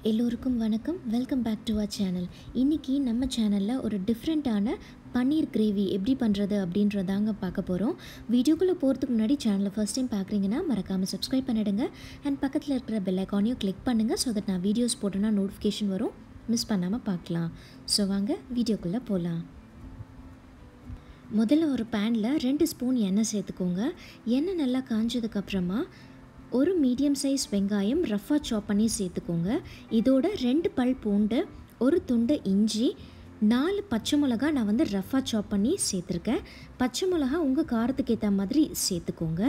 எல்லோருக்கும் வணக்கம் welcome back to our channel இன்றைக்கி நம்ம சேனலில் ஒரு டிஃப்ரெண்ட்டான பன்னீர் கிரேவி எப்படி பண்ணுறது அப்படின்றதாங்க பார்க்க போகிறோம் வீடியோக்குள்ளே போகிறதுக்கு முன்னாடி சேனலை ஃபஸ்ட் டைம் பார்க்குறீங்கன்னா மறக்காமல் சப்ஸ்கிரைப் பண்ணிடுங்க அண்ட் பக்கத்தில் இருக்கிற பெல் ஐக்கானையும் கிளிக் பண்ணுங்கள் ஸோ தட் நான் வீடியோஸ் போட்டோன்னா நோட்டிஃபிகேஷன் வரும் மிஸ் பண்ணாமல் பார்க்கலாம் ஸோ வாங்க வீடியோக்குள்ளே போகலாம் முதல்ல ஒரு பேனில் ரெண்டு ஸ்பூன் எண்ணெய் சேர்த்துக்கோங்க எண்ணெய் நல்லா காஞ்சதுக்கப்புறமா ஒரு மீடியம் சைஸ் வெங்காயம் ரஃபாக சாப் பண்ணி சேர்த்துக்கோங்க இதோட ரெண்டு பல் பூண்டு ஒரு துண்டு இஞ்சி நாலு பச்சை மிளகா நான் வந்து ரஃபாக சாப் பண்ணி சேர்த்துருக்கேன் பச்சை மிளகா உங்கள் காரத்துக்கு ஏற்ற மாதிரி சேர்த்துக்கோங்க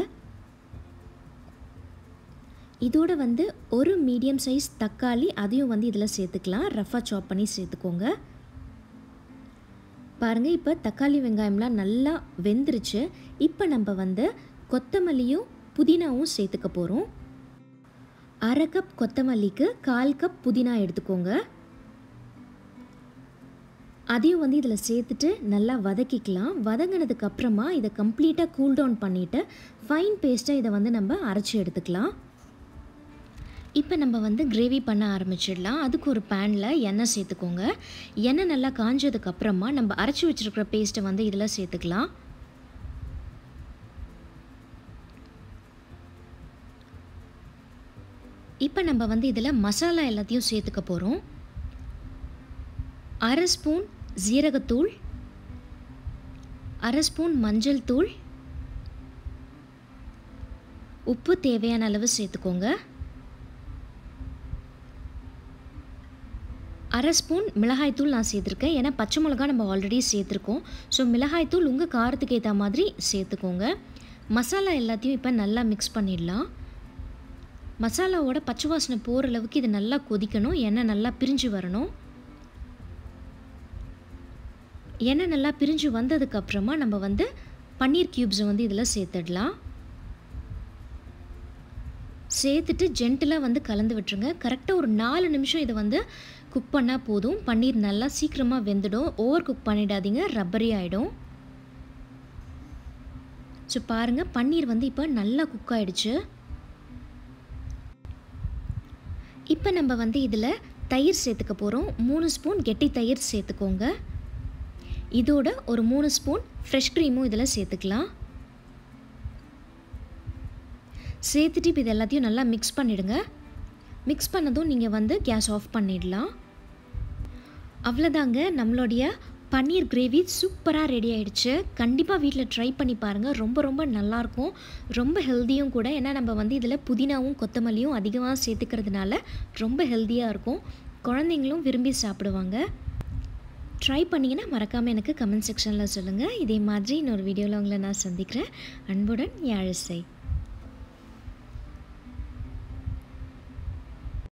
இதோட வந்து ஒரு மீடியம் சைஸ் தக்காளி அதையும் வந்து இதில் சேர்த்துக்கலாம் ரஃபாக சாப் பண்ணி சேர்த்துக்கோங்க பாருங்கள் இப்போ தக்காளி வெங்காயம்லாம் நல்லா வெந்துருச்சு இப்போ நம்ம வந்து கொத்தமல்லியும் புதினாவும் சேர்த்துக்க போகிறோம் அரை கப் கொத்தமல்லிக்கு கால் கப் புதினா எடுத்துக்கோங்க அதையும் வந்து இதில் சேர்த்துட்டு நல்லா வதக்கிக்கலாம் வதங்கினதுக்கு அப்புறமா இதை கம்ப்ளீட்டாக கூல் டவுன் பண்ணிவிட்டு ஃபைன் பேஸ்ட்டாக இதை வந்து நம்ம அரைச்சி எடுத்துக்கலாம் இப்போ நம்ம வந்து கிரேவி பண்ண ஆரம்பிச்சிடலாம் அதுக்கு ஒரு பேனில் எண்ணெய் சேர்த்துக்கோங்க எண்ணெய் நல்லா காஞ்சதுக்கப்புறமா நம்ம அரைச்சி வச்சுருக்கிற பேஸ்ட்டை வந்து இதில் சேர்த்துக்கலாம் இப்போ நம்ம வந்து இதில் மசாலா எல்லாத்தையும் சேர்த்துக்க போகிறோம் அரை ஸ்பூன் ஜீரகத்தூள் அரை ஸ்பூன் மஞ்சள் தூள் உப்பு தேவையான அளவு சேர்த்துக்கோங்க அரை ஸ்பூன் மிளகாய்த்தூள் நான் சேர்த்துருக்கேன் ஏன்னா பச்சை மிளகா நம்ம ஆல்ரெடி சேர்த்துருக்கோம் ஸோ மிளகாய்த்தூள் உங்கள் காரத்துக்கு ஏற்ற மாதிரி சேர்த்துக்கோங்க மசாலா எல்லாத்தையும் இப்போ நல்லா மிக்ஸ் பண்ணிடலாம் மசாலாவோட பச்சை வாசனை போகிற அளவுக்கு இது நல்லா கொதிக்கணும் எண்ணெய் நல்லா பிரிஞ்சு வரணும் எண்ணெய் நல்லா பிரிஞ்சு வந்ததுக்கப்புறமா நம்ம வந்து பன்னீர் க்யூப்ஸை வந்து இதில் சேர்த்துடலாம் சேர்த்துட்டு ஜென்டிலாக வந்து கலந்து விட்டுருங்க கரெக்டாக ஒரு நாலு நிமிஷம் இதை வந்து குக் பண்ணால் போதும் பன்னீர் நல்லா சீக்கிரமாக வெந்துடும் ஓவர் குக் பண்ணிடாதீங்க ரப்பரி ஆகிடும் ஸோ பாருங்கள் பன்னீர் வந்து இப்போ நல்லா குக் ஆகிடுச்சு இப்போ நம்ம வந்து இதில் தயிர் சேர்த்துக்க போகிறோம் மூணு ஸ்பூன் கெட்டி தயிர் சேர்த்துக்கோங்க இதோட ஒரு மூணு ஸ்பூன் ஃப்ரெஷ் க்ரீமும் இதில் சேர்த்துக்கலாம் சேர்த்துட்டு இப்போ இது எல்லாத்தையும் நல்லா மிக்ஸ் பண்ணிவிடுங்க மிக்ஸ் பண்ணதும் நீங்கள் வந்து கேஸ் ஆஃப் பண்ணிடலாம் அவ்வளோதாங்க நம்மளுடைய பன்னீர் கிரேவி சூப்பராக ரெடி ஆகிடுச்சு கண்டிப்பாக வீட்டில் ட்ரை பண்ணி பாருங்கள் ரொம்ப ரொம்ப நல்லாயிருக்கும் ரொம்ப ஹெல்த்தியும் கூட ஏன்னா நம்ம வந்து இதில் புதினாவும் கொத்தமல்லியும் அதிகமாக சேர்த்துக்கிறதுனால ரொம்ப ஹெல்த்தியாக இருக்கும் குழந்தைங்களும் விரும்பி சாப்பிடுவாங்க ட்ரை பண்ணிங்கன்னா மறக்காமல் எனக்கு கமெண்ட் செக்ஷனில் சொல்லுங்கள் இதே மாதிரி இன்னொரு வீடியோவில் உங்களை நான் சந்திக்கிறேன் அன்புடன் யாழிசை